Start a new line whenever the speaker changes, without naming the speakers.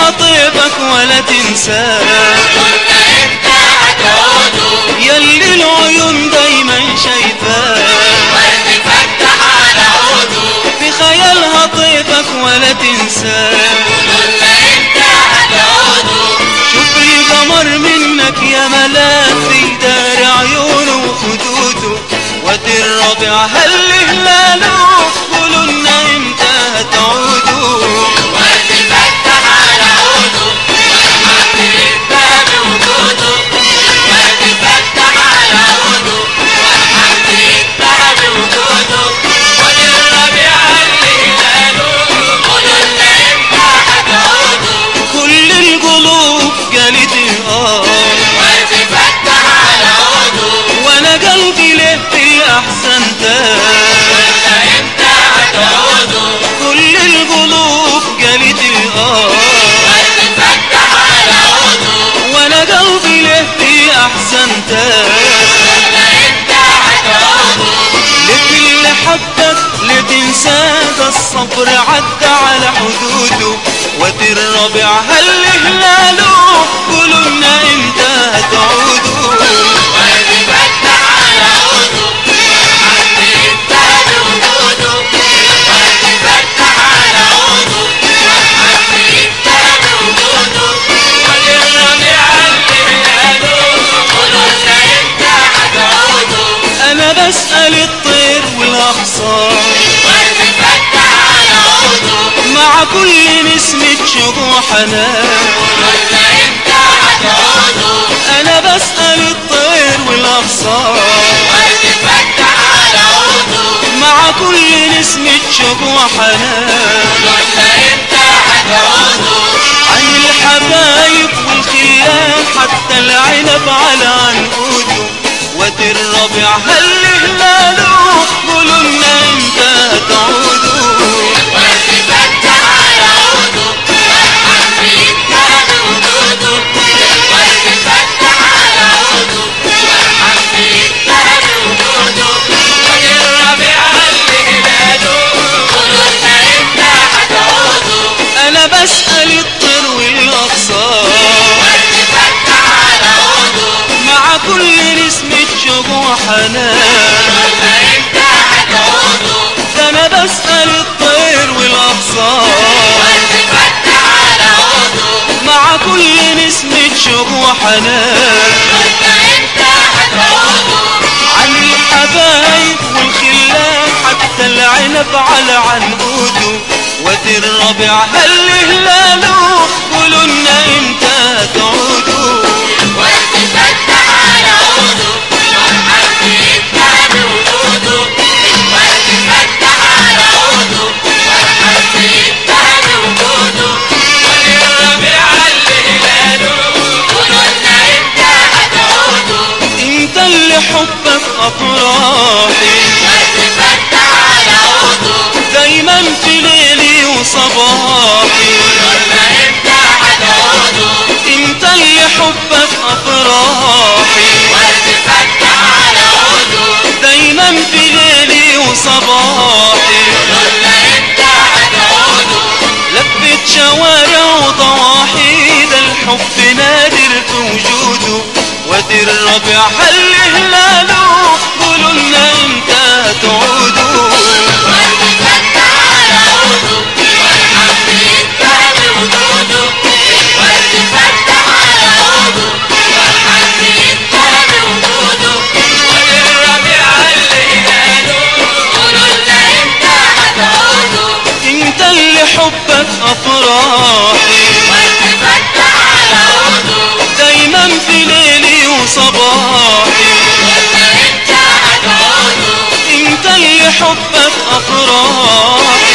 هطيبك ولا تنساه
قلنا امتى هتعودوا
يلي العيون دايما شايفاه
ورد فتح على عوده
بخيالها طيبك ولا تنساه
قلنا امتى هتعودوا
شوفي قمر منك يا ملاك دار عيونه وخدوده وادي الربيع هل هلاله قولوا لنا امتى هتعودوا
ورد فتح على عوده والحمد لله بوجوده ورد فتح على عوده والحمد لله بوجوده ودي الربيع اللي هلاله قولوا لنا امتى هتعودوا
كل القلوب قالت اه
ورد فتح على عوده
وانا قلبي له في احسن ده
قلنا امتى هتعودوا
كل القلوب قالت اه
ورد فتح على عوده
وانا قلبي له في احسن ده
قلنا امتى هتعودوا
لكل حبك لتنسى ده الصبر عدى على حدوده وادي الربيع هل هلاله قولوا لنا امتى هتعودوا
ورد فتح على عوده والحمد لله بوجوده ورد فتح على عوده والحمد لله بوجوده ودي الربيع اللي هلاله قولوا لنا امتى هتعودوا
انا بسأل الطير والاغصان
ورد فتح على عوده
مع كل نسمة شجوع حنان
قولوا لنا امتى هتعودوا
انا بسأل الطير والاغصان
ورد فتح على عوده
مع كل نسمة شجوع حنان
قلنا امتى هتعودوا
عن الحبايب والخيام حتى العنب على عنقوده وادي الربيع هل هلاله قولوا لنا امتى هتعودوا
ورد فتح على عوده والحمد لله بوجوده ورد فتح على عوده والحمد لله بوجوده ودي الربيع اللي هلاله قولوا لنا امتى هتعودوا
انا بسأل الطير والاغصان
ورد فتح على عوده
مع كل نسمة شجوع حنان
قلنا امتى هتعودوا
ده انا بسأل الطير والاغصان
ورد فتح على عوده
مع كل نسمة شجوع حنان
قلنا امتى هتعودوا
عن الحبايب والخلان حتى العنب على عنقوده وادي الربيع هل هلاله قولوا لنا امتى هتعودوا
ورد فتح على عوده والحمد لله بوجوده ورد فتح على عوده والحمد لله بوجوده ودي الربيع اللي هلاله قولوا لنا امتى هتعودوا
انت اللي حبك افراحي
ورد فتح على عوده
دايما في ليلي وصباحي
قولنا امتى هتعودوا
انت اللي حبك افراحي
ورد فتح على عوده
دايما في ليلي وصباحي
قولنا امتى هتعودوا
لفت شوارع وضواحي ده الحب نادر في وجوده وادي الربيع هل هلاله قولوا لنا امتى هتعودوا
ورد فتح على عوده والحمد لله بوجوده ورد فتح على عوده والحمد لله بوجوده ودي الربيع اللي هلاله قولوا لنا امتى هتعودوا
انت اللي حبك افراحي
ورد فتح على عوده
دايما في ليلي وصباحي
قولنا امتى هتعودوا
انت اللي حبك افراحي